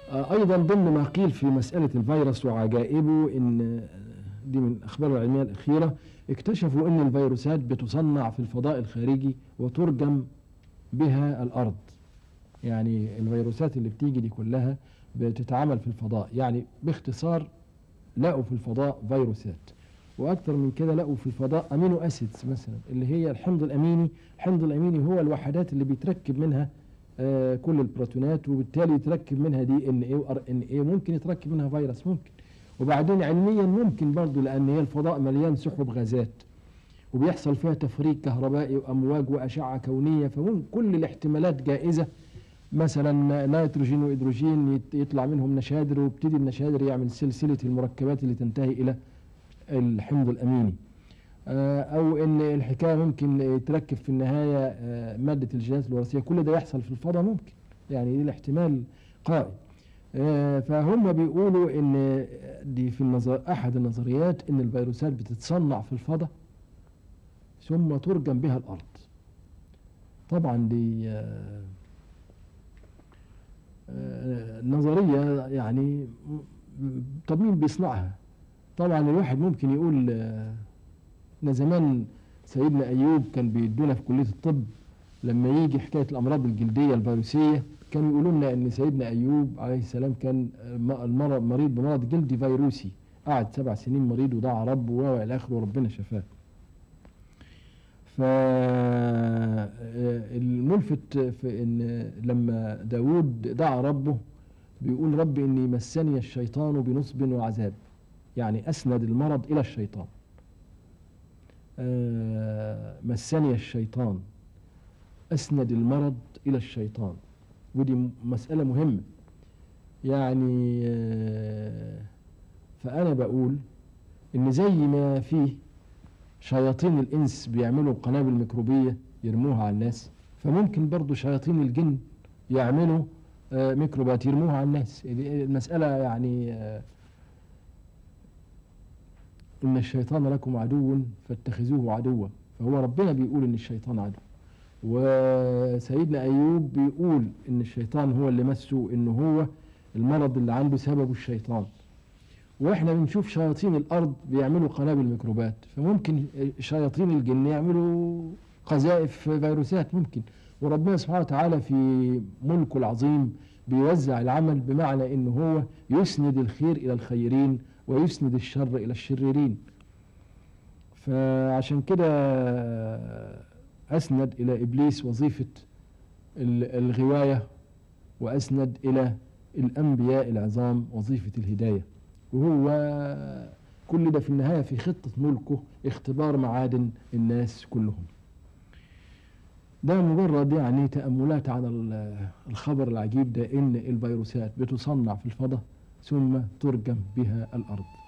آه، أيضا ضمن ما قيل في مسألة الفيروس وعجائبه إن دي من الأخبار العلمية الأخيرة اكتشفوا إن الفيروسات بتصنع في الفضاء الخارجي وترجم بها الأرض يعني الفيروسات اللي بتيجي دي كلها بتتعمل في الفضاء يعني باختصار لقوا في الفضاء فيروسات واكثر من كده لقوا في الفضاء امينو اسيدز مثلا اللي هي الحمض الاميني الحمض الاميني هو الوحدات اللي بيتركب منها آه كل البروتونات وبالتالي يتركب منها دي ان ايه وار ان ايه ممكن يتركب منها فيروس ممكن وبعدين علميا ممكن برضه لان هي الفضاء مليان سحب غازات وبيحصل فيها تفريغ كهربائي وامواج واشعه كونيه فممكن كل الاحتمالات جائزه مثلا نيتروجين وهيدروجين يت- يطلع منهم نشادر ويبتدي النشادر يعمل سلسله المركبات اللي تنتهي الى الحمض الاميني آه، او ان الحكايه ممكن يتركب في النهايه آه، ماده الجينات الوراثيه كل ده يحصل في الفضاء ممكن يعني دي الاحتمال قائم آه، فهم بيقولوا ان دي في النظر احد النظريات ان الفيروسات بتتصنع في الفضاء ثم ترجم بها الارض طبعا دي آه، آه، نظريه يعني م- طب مين بيصنعها طبعا الواحد ممكن يقول آه، ان زمان سيدنا ايوب كان بيدونا في كليه الطب لما يجي حكايه الامراض الجلديه الفيروسيه كانوا يقولوا لنا ان سيدنا ايوب عليه السلام كان آه، م- المرض مريض بمرض جلدي فيروسي قعد سبع سنين مريض ودعا ربه والى اخره وربنا شفاه فالملفت في ان لما داود دعا ربه بيقول رب اني مسني الشيطان بنصب وعذاب يعني اسند المرض الى الشيطان آه، مسني الشيطان اسند المرض الى الشيطان ودي م- مساله مهمه يعني آه، فانا بقول ان زي ما فيه شياطين الانس بيعملوا قنابل ميكروبيه يرموها على الناس فممكن برضو شياطين الجن يعملوا آه، ميكروبات يرموها على الناس دي المساله يعني آه، ان الشيطان لكم عدو فاتخذوه عدوا فهو ربنا بيقول ان الشيطان عدو وسيدنا ايوب بيقول ان الشيطان هو اللي مسه ان هو المرض اللي عنده سببه الشيطان واحنا بنشوف شياطين الارض بيعملوا قنابل ميكروبات فممكن شياطين الجن يعملوا قذائف فيروسات ممكن وربنا سبحانه وتعالى في ملكه العظيم بيوزع العمل بمعنى انه هو يسند الخير الى الخيرين ويسند الشر الى الشريرين فعشان كده اسند الى ابليس وظيفه ال- الغوايه واسند الى الانبياء العظام وظيفه الهدايه وهو كل ده في النهايه في خطه ملكه اختبار معادن الناس كلهم ده مجرد يعني تأملات على ال- الخبر العجيب ده إن الفيروسات بتصنع في الفضاء ثم ترجم بها الأرض